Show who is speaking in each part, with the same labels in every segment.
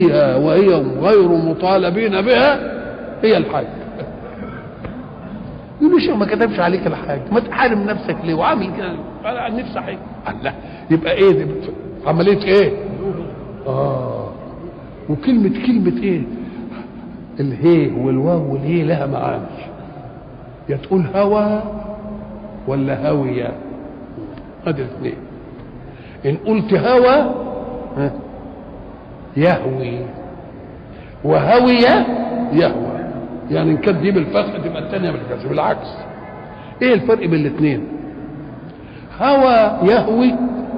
Speaker 1: فيها وهي غير مطالبين بها هي الحج يقول له شيخ ما كتبش عليك الحاج ما تحارم نفسك ليه وعامل كده انا عن نفسي حاج قال لا يبقى ايه دي عمليه ايه اه وكلمه كلمه ايه الهي والواو والهي لها معاني يا تقول هوى ولا هوية هذه الاثنين ان قلت هوى ها، يهوي وهوي يهوى يعني ان كانت دي بالفتح تبقى الثانيه بالكسر بالعكس ايه الفرق بين الاثنين هوى يهوي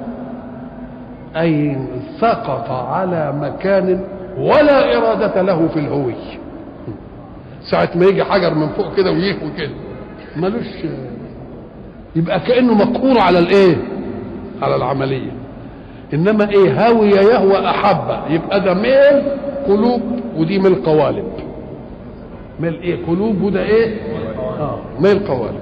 Speaker 1: اي سقط على مكان ولا اراده له في الهوي ساعة ما يجي حجر من فوق كده ويهوي كده ملوش يبقى كأنه مقهور على الايه على العملية انما ايه هاوي يهوى احب يبقى ده ميل قلوب ودي ميل قوالب ميل ايه قلوب وده ايه اه ميل قوالب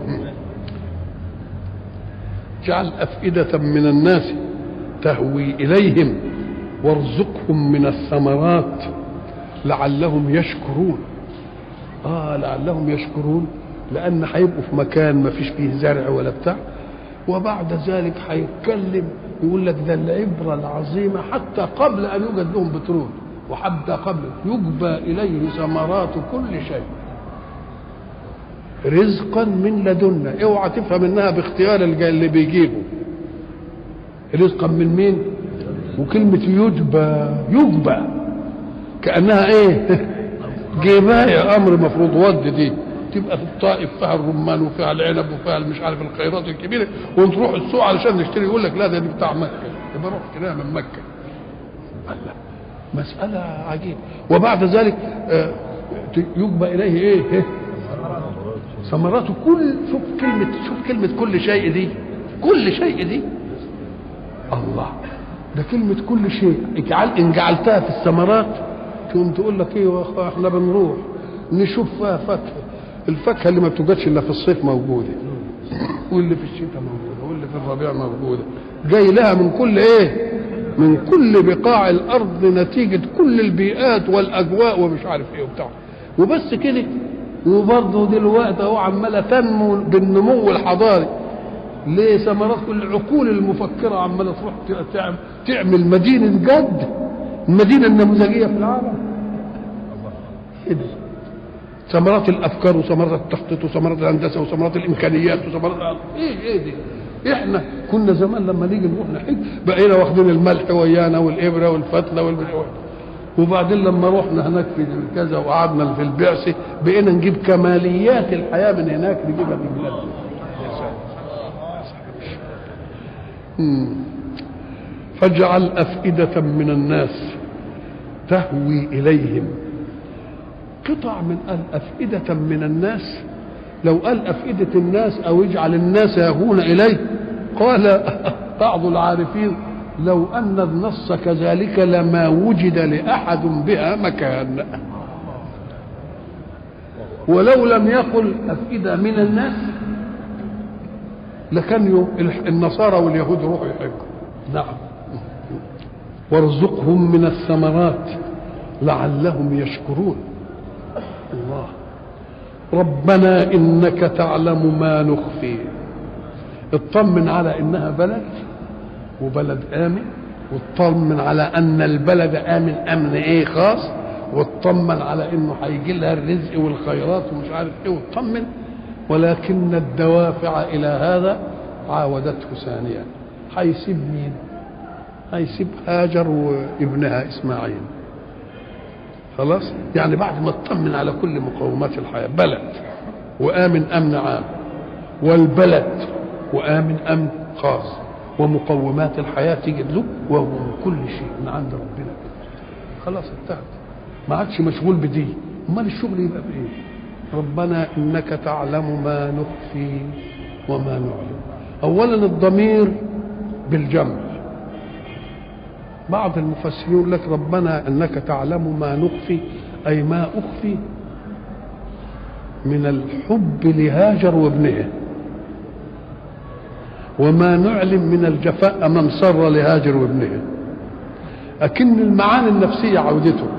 Speaker 1: جعل أفئدة من الناس تهوي إليهم وارزقهم من الثمرات لعلهم يشكرون اه لعلهم يشكرون لان هيبقوا في مكان ما فيش فيه زرع ولا بتاع وبعد ذلك هيتكلم يقول لك ده العبرة العظيمة حتى قبل أن يوجد لهم بترول وحتى قبل يجبى إليه ثمرات كل شيء رزقا من لدنا اوعى تفهم انها باختيار الج- اللي بيجيبه رزقا من مين وكلمة يجبى يجبى كأنها ايه جباية امر مفروض ود دي تبقى في الطائف فيها الرمان وفيها العنب وفيها مش عارف الخيرات الكبيره ونروح السوق علشان نشتري يقول لك لا ده دي بتاع مكه يبقى روح اشتريها من مكه الله مسألة عجيبة وبعد ذلك آه، يجبى إليه إيه؟ إيه؟ ثمراته كل شوف كلمة شوف كلمة كل شيء دي كل شيء دي الله ده كلمة كل شيء اجعل إن جعلتها في الثمرات تقوم تقول لك ايه يا أخوة احنا بنروح نشوف فيها فاكهة الفاكهة اللي ما بتوجدش إلا في الصيف موجودة واللي في الشتاء موجودة واللي في الربيع موجودة جاي لها من كل ايه من كل بقاع الأرض نتيجة كل البيئات والأجواء ومش عارف ايه وبتاع وبس كده وبرضه دلوقتي اهو عماله تنمو بالنمو الحضاري ليه ثمرات كل العقول المفكره عماله تروح تعمل, تعمل مدينه جد المدينه النموذجيه في العالم كده ثمرات الافكار وثمرات التخطيط وثمرات الهندسه وثمرات الامكانيات وثمرات ايه ايه دي احنا كنا زمان لما نيجي نروح نحج بقينا واخدين الملح ويانا والابره والفتله والمش وبعدين لما رحنا هناك في كذا وقعدنا في البعثه بقينا نجيب كماليات الحياه من هناك نجيبها في بلادنا مم. فاجعل أفئدة من الناس تهوي إليهم قطع من قال أفئدة من الناس لو قال أفئدة الناس أو اجعل الناس يهون إليه قال بعض العارفين لو أن النص كذلك لما وجد لأحد بها مكان ولو لم يقل أفئدة من الناس لكان يوم النصارى واليهود يروحوا يحجوا نعم وارزقهم من الثمرات لعلهم يشكرون الله ربنا انك تعلم ما نخفي اطمن على انها بلد وبلد امن واطمن على ان البلد امن امن ايه خاص واطمن على انه هيجي لها الرزق والخيرات ومش عارف ايه واطمن ولكن الدوافع الى هذا عاودته ثانيا هيسيب مين هيسيب هاجر وابنها اسماعيل خلاص يعني بعد ما اطمن على كل مقومات الحياه بلد وامن امن عام والبلد وامن امن خاص ومقومات الحياه تجد له وهو من كل شيء من عند ربنا خلاص انتهت ما عادش مشغول بدي امال الشغل يبقى بايه ربنا انك تعلم ما نخفي وما نعلم اولا الضمير بالجمع بعض المفسرين يقول لك ربنا انك تعلم ما نخفي اي ما اخفي من الحب لهاجر وابنها وما نعلم من الجفاء من صر لهاجر وابنها أكن المعاني النفسية عودته